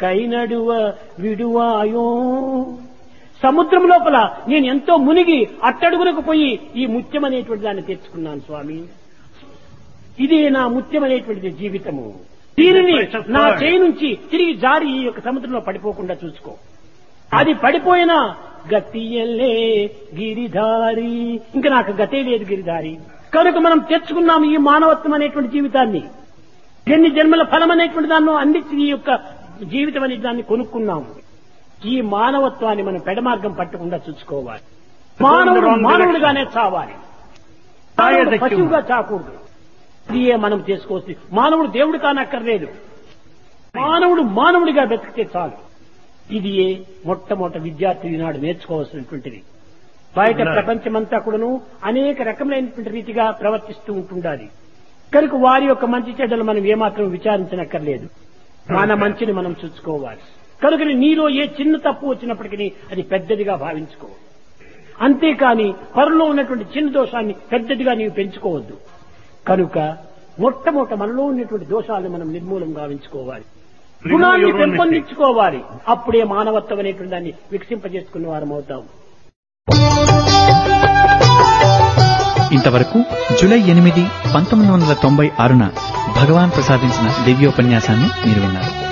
కైనడువ విడువాయో సముద్రం లోపల నేను ఎంతో మునిగి అట్టడుగునకు పోయి ఈ ముత్యం అనేటువంటి దాన్ని తెచ్చుకున్నాను స్వామి ఇదే నా ముత్యం అనేటువంటిది జీవితము దీనిని నా చేయి నుంచి తిరిగి జారి ఈ యొక్క సముద్రంలో పడిపోకుండా చూసుకో అది పడిపోయినా గతియల్లే గిరిధారి ఇంకా నాకు గతే లేదు గిరిధారి కనుక మనం తెచ్చుకున్నాము ఈ మానవత్వం అనేటువంటి జీవితాన్ని ఎన్ని జన్మల ఫలం అనేటువంటి దాన్ని అందించి ఈ యొక్క జీవితం అనే దాన్ని కొనుక్కున్నాము ఈ మానవత్వాన్ని మనం పెడమార్గం పట్టకుండా చూసుకోవాలి మానవుడు మానవుడిగానే చావాలి మానవుడు పశువుగా చాకూడదు ఇదే మనం చేసుకోవచ్చు మానవుడు దేవుడు కానక్కర్లేదు మానవుడు మానవుడిగా బ్రతికితే చాలు ఇది ఏ మొట్టమొదటి విద్యార్థి ఈనాడు నేర్చుకోవాల్సినటువంటిది బయట ప్రపంచమంతా కూడాను అనేక రకములైనటువంటి రీతిగా ప్రవర్తిస్తూ ఉంటుండాలి కనుక వారి యొక్క మంచి చెడ్డలు మనం ఏమాత్రం విచారించనక్కర్లేదు మన మంచిని మనం చూసుకోవాలి కనుక నీలో ఏ చిన్న తప్పు వచ్చినప్పటికీ అది పెద్దదిగా భావించుకో అంతేకాని పరులో ఉన్నటువంటి చిన్న దోషాన్ని పెద్దదిగా నీవు పెంచుకోవద్దు కనుక మొట్టమొదట మనలో ఉన్నటువంటి దోషాలను మనం నిర్మూలం గావించుకోవాలి గుణాన్ని పెంపొందించుకోవాలి అప్పుడే మానవత్వం అనేటువంటి దాన్ని వికసింపజేసుకున్న వారం అవుతాం ఇంతవరకు జూలై ఎనిమిది పంతొమ్మిది వందల తొంభై ఆరున భగవాన్ ప్రసాదించిన దివ్యోపన్యాసాన్ని మీరు విన్నారు